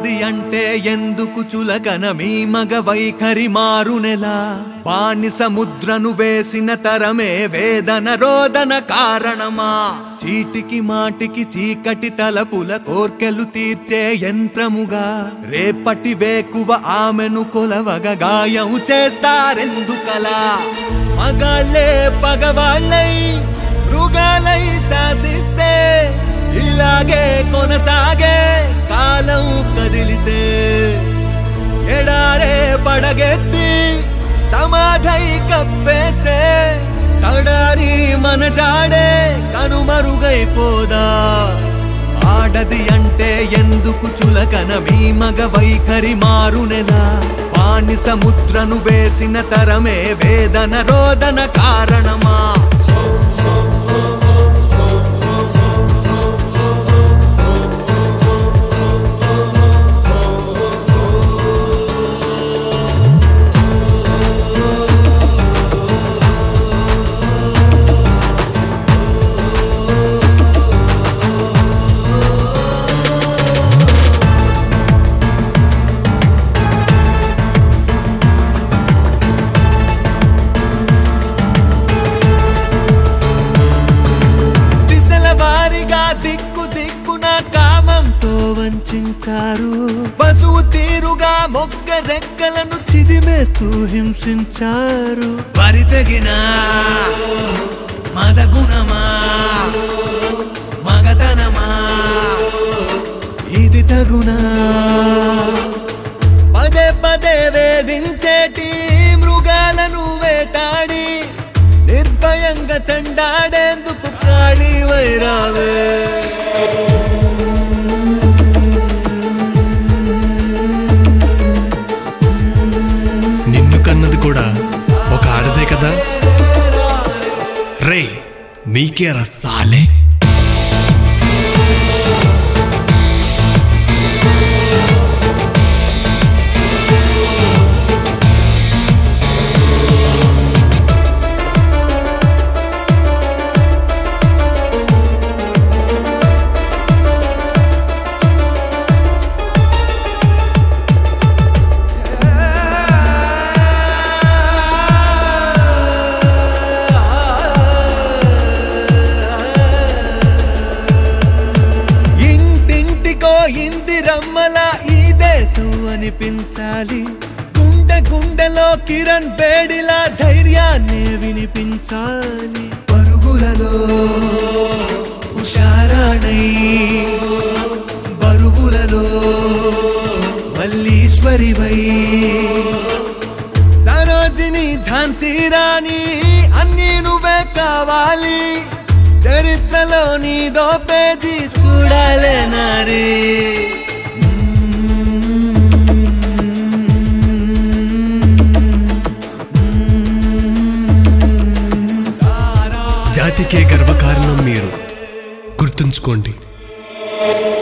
ఆడది అంటే ఎందుకు చులకన మీ మగ వైఖరి మారునెలా పాని సముద్రను వేసిన తరమే వేదన రోదన కారణమా చీటికి మాటికి చీకటి తలపుల కోర్కెలు తీర్చే యంత్రముగా రేపటి వేకువ ఆమెను కొలవగ గాయం చేస్తారెందుకలా మగాళ్ళే పగవాళ్ళై మృగాలై శాసిస్తే ఇలాగే కొనసాగే కాలం కదిలితే ఎడారే పడగెత్తి సమాధై కప్పేసే తడారి మన జాడే కనుమరుగైపోదా ఆడది అంటే ఎందుకు చులకన మీ మగ వైఖరి మారునెలా పాని సముద్రను వేసిన తరమే వేదన రోదన కారణమా దిశల వారిగా దిక్కు దిక్కున కామంతో వంచారు పశువు తీరుగా మొగ్గ రెక్కలను చిదిమేస్తూ హింసించారు వరి తెగిన మదగుణమా మగతనమా ఇది తగునా పదే పదే వేధించేటి మృగాలను వేటాడి నిర్భయంగా చండాడేందుకు కాళీ వైరావే నిన్ను కన్నది కూడా ఒక ఆడదే కదా రే నీకే రసాలే ఇంటింటికో ఇందిరమ్మల ఈ దేశం అనిపించాలి గుండె గుండెలో కిరణ్ బేడిలా ధైర్యాన్ని వినిపించాలి పరుగులలో హుషారాణై బరువులలో మల్లీశ్వరివై సరోజిని ఝాన్సీ రాణి అన్నీ నువ్వే కావాలి చరిత్రలో నీదో పేజీ చూడాలే నారీ జాతికే గర్వకారణం మీరు గుర్తుంచుకోండి